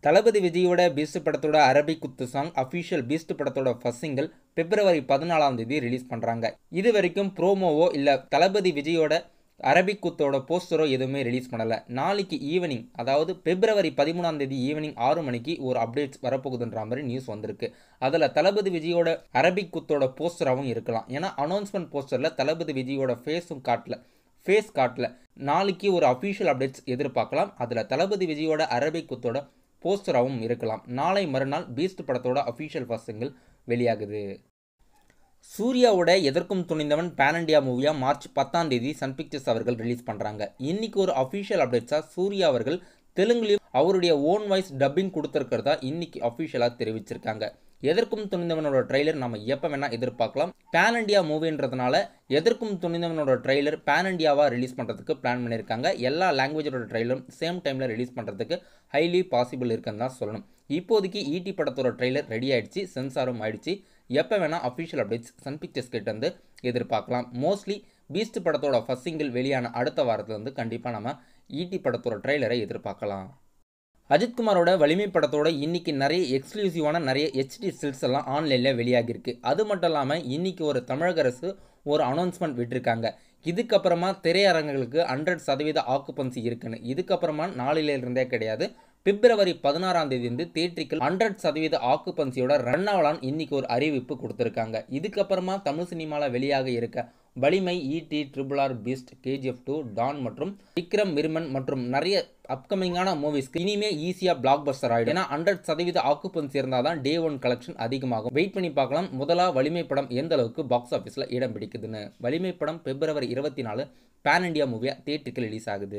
தளபதி விஜயோட பீஸ்ட் படத்தோட Arabic Kuthu song official Beast படத்தோட ஃபர்ஸ்ட் சிங்கிள் பிப்ரவரி பதினாலாம் தேதி ரிலீஸ் பண்ணுறாங்க இது வரைக்கும் ப்ரோமோவோ இல்லை தளபதி விஜயோட அரபிக் குத்தோட போஸ்டரோ எதுவுமே ரிலீஸ் பண்ணலை நாளைக்கு ஈவினிங் அதாவது பிப்ரவரி பதிமூணாம் தேதி ஈவினிங் ஆறு மணிக்கு ஒரு அப்டேட்ஸ் வரப்போகுதுன்ற மாதிரி நியூஸ் வந்திருக்கு அதில் தளபதி விஜயோட அரபிக் குத்தோட போஸ்டராகவும் இருக்கலாம் ஏன்னா அனௌன்ஸ்மெண்ட் போஸ்டரில் தளபதி விஜயோட ஃபேஸும் காட்டல ஃபேஸ் காட்டல நாளைக்கு ஒரு அஃபீஷியல் அப்டேட்ஸ் எதிர்பார்க்கலாம் அதில் தளபதி விஜயோட அரபிக் குத்தோட போஸ்டராகவும் இருக்கலாம் நாளை மறுநாள் பீஸ்ட் படத்தோட அஃபீஷியல் ஃபர்ஸ்ட் சிங்கிள் வெளியாகுது சூர்யாவோட எதற்கும் துணிந்தவன் பேன் இண்டியா மூவியாக மார்ச் பத்தாம் தேதி சன் பிக்சர்ஸ் அவர்கள் ரிலீஸ் பண்ணுறாங்க இன்னைக்கு ஒரு அஃபிஷியல் அப்டேட்ஸாக சூர்யா அவர்கள் தெலுங்குலையும் அவருடைய ஓன் வாய்ஸ் டப்பிங் கொடுத்துருக்கிறதா இன்னைக்கு அஃபிஷியலாக தெரிவிச்சிருக்காங்க எதற்கும் துணிந்தவனோட ட்ரெய்லர் நம்ம எப்போ வேணால் எதிர்பார்க்கலாம் பேன் இண்டியா மூவின்றதுனால எதற்கும் துணிந்தவனோட ட்ரெய்லர் பேன் இண்டியாவாக ரிலீஸ் பண்ணுறதுக்கு பிளான் பண்ணியிருக்காங்க எல்லா லாங்குவேஜோட ட்ரெய்லரும் சேம் டைமில் ரிலீஸ் பண்ணுறதுக்கு ஹைலி பாசிபிள் இருக்குன்னு தான் சொல்லணும் இப்போதைக்கு ஈடி படத்தோட ட்ரெய்லர் ரெடி ஆயிடுச்சு சென்சாரும் ஆயிடுச்சு எப்போ வேணால் அஃபிஷியல் அப்டேட்ஸ் சன் பிக்சர்ஸ் கிட்ட வந்து எதிர்பார்க்கலாம் மோஸ்ட்லி பீஸ்ட் படத்தோட ஃபர்ஸ்ட் சிங்கிள் வெளியான அடுத்த வாரத்தில் வந்து கண்டிப்பாக நம்ம ஈடி படத்தோட ட்ரெய்லரை எதிர்பார்க்கலாம் அஜித்குமாரோட வலிமை படத்தோட இன்னைக்கு நிறைய எக்ஸ்க்ளூசிவான நிறைய ஹெச்டி ஸ்டில்ஸ் எல்லாம் ஆன்லைனில் வெளியாகிருக்கு அது மட்டும் இல்லாமல் இன்னைக்கு ஒரு தமிழக அரசு ஒரு அனௌன்ஸ்மெண்ட் விட்டுருக்காங்க இதுக்கப்புறமா திரையரங்குகளுக்கு ஹண்ட்ரட் சதவீத ஆக்குப்பன்சி இருக்குன்னு இதுக்கப்புறமா நாளிலிருந்தே கிடையாது பிப்ரவரி பதினாறாம் தேதி வந்து தேட்டரிக்கல் ஹண்ட்ரட் சதவீத ஆக்குப்பன்சியோட ரன் ஆகலான்னு இன்னைக்கு ஒரு அறிவிப்பு கொடுத்துருக்காங்க இதுக்கப்புறமா தமிழ் சினிமாவில் வெளியாக இருக்க Valimai ET triple R Beast KGF two Don மற்றும் விக்ரம் மிர்மன் மற்றும் நிறைய அப்கமிங்கான மூவிஸ்க்கு இனிமே ஈஸியாக பிளாக் பஸ்டர் ஆகிடும் ஏன்னா ஹண்ட்ரட் சதவீத ஆக்குப்பன்சி இருந்தால் தான் டே ஒன் கலெக்ஷன் அதிகமாகும் வெயிட் பண்ணி பார்க்கலாம் முதலா வலிமை படம் எந்த அளவுக்கு பாக்ஸ் ஆஃபீஸில் இடம் பிடிக்குதுன்னு வலிமை படம் பிப்ரவரி இருபத்தி நாலு பேன் இண்டியா மூவியாக தேட்டருக்கு ரிலீஸ் ஆகுது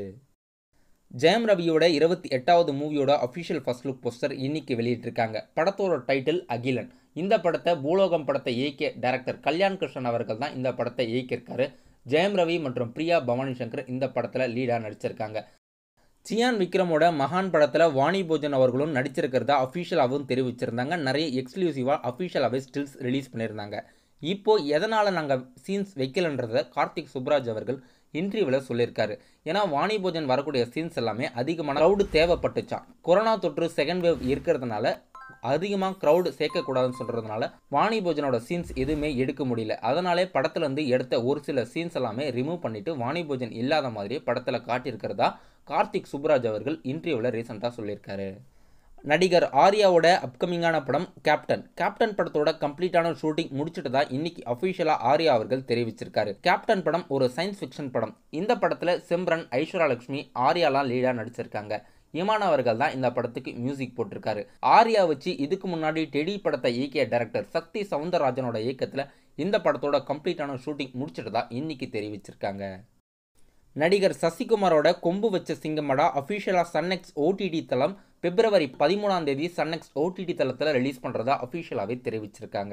ஜெயம் ரவியோட இருபத்தி எட்டாவது மூவியோட அஃபிஷியல் ஃபர்ஸ்ட் லுக் போஸ்டர் இன்னைக்கு வெளியிட்டிருக்காங்க படத்தோட டைட்டில் அகிலன் இந்த படத்தை பூலோகம் படத்தை இயக்கிய டைரக்டர் கல்யாண் கிருஷ்ணன் அவர்கள் தான் இந்த படத்தை இயக்கியிருக்காரு ஜெயம் ரவி மற்றும் பிரியா பவானி சங்கர் இந்த படத்தில் லீடாக நடிச்சிருக்காங்க சியான் விக்ரமோட மகான் படத்தில் வாணி போஜன் அவர்களும் நடிச்சிருக்கிறதா அஃபிஷியலாகவும் தெரிவிச்சிருந்தாங்க நிறைய எக்ஸ்க்ளூசிவாக அஃபிஷியலாகவே ஸ்டில்ஸ் ரிலீஸ் பண்ணியிருந்தாங்க இப்போது எதனால் நாங்கள் சீன்ஸ் வைக்கலன்றதை கார்த்திக் சுப்ராஜ் அவர்கள் இன்டர்வியூவில் சொல்லியிருக்காரு ஏன்னா வாணி போஜன் வரக்கூடிய சீன்ஸ் எல்லாமே அதிகமான க்ரௌடு தேவைப்பட்டுச்சான் கொரோனா தொற்று செகண்ட் வேவ் இருக்கிறதுனால அதிகமாக க்ரௌடு சேர்க்கக்கூடாதுன்னு சொல்கிறதுனால வாணி போஜனோட சீன்ஸ் எதுவுமே எடுக்க முடியல அதனாலே படத்துலேருந்து எடுத்த ஒரு சில சீன்ஸ் எல்லாமே ரிமூவ் பண்ணிவிட்டு வாணி போஜன் இல்லாத மாதிரியே படத்தில் காட்டியிருக்கிறதா கார்த்திக் சுப்ராஜ் அவர்கள் இன்டர்வியூவில் ரீசெண்டாக சொல்லியிருக்காரு நடிகர் ஆர்யாவோட அப்கமிங்கான படம் கேப்டன் கேப்டன் படத்தோட கம்ப்ளீட்டான ஷூட்டிங் முடிச்சுட்டு தான் இன்னைக்கு அஃபிஷியலாக ஆர்யா அவர்கள் தெரிவிச்சிருக்காரு கேப்டன் படம் ஒரு சயின்ஸ் ஃபிக்ஷன் படம் இந்த படத்தில் சிம்ரன் ஐஸ்வர்யா லட்சுமி ஆர்யாலாம் லீடாக நடிச்சிருக்காங்க இமான் அவர்கள் தான் இந்த படத்துக்கு மியூசிக் போட்டிருக்காரு ஆர்யா வச்சு இதுக்கு முன்னாடி டெடி படத்தை இயக்கிய டைரக்டர் சக்தி சவுந்தரராஜனோட இயக்கத்தில் இந்த படத்தோட கம்ப்ளீட்டான ஷூட்டிங் முடிச்சுட்டு தான் இன்னைக்கு தெரிவிச்சிருக்காங்க நடிகர் சசிகுமாரோட கொம்பு வச்ச சிங்கமடா அஃபிஷியலாக சன்னெக்ஸ் ஓடிடி தளம் பிப்ரவரி பதிமூணாம் தேதி சன்னெக்ஸ் ஓடிடி தளத்தில் ரிலீஸ் பண்ணுறதா அஃபிஷியலாகவே தெரிவிச்சிருக்காங்க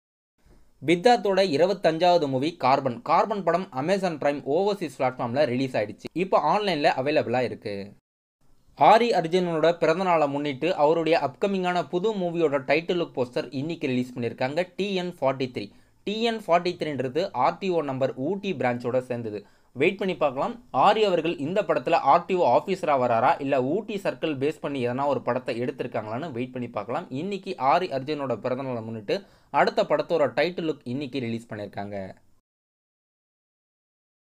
பித்தாத்தோட இருபத்தஞ்சாவது மூவி கார்பன் கார்பன் படம் அமேசான் பிரைம் ஓவர்சீஸ் பிளாட்ஃபார்மில் ரிலீஸ் ஆயிடுச்சு இப்போ ஆன்லைனில் அவைலபிளாக இருக்குது ஆரி அர்ஜுனனோட பிறந்தநாளை முன்னிட்டு அவருடைய அப்கமிங்கான புது மூவியோட டைட்டில் லுக் போஸ்டர் இன்னைக்கு ரிலீஸ் பண்ணியிருக்காங்க TN forty three TN forty த்ரீன்றது ஆர்டிஓ நம்பர் ஊட்டி பிரான்ச்சோட சேர்ந்தது வெயிட் பண்ணி பார்க்கலாம் ஆரி அவர்கள் இந்த படத்தில் ஆர்டிஓ ஆஃபீஸராக வராரா இல்லை ஊட்டி சர்க்கிள் பேஸ் பண்ணி எதனா ஒரு படத்தை எடுத்திருக்காங்களான்னு வெயிட் பண்ணி பார்க்கலாம் இன்னைக்கு ஆரி அர்ஜுனோட பிறந்தநாளை முன்னிட்டு அடுத்த படத்தோட டைட்டில் லுக் இன்னைக்கு ரிலீஸ் பண்ணியிருக்காங்க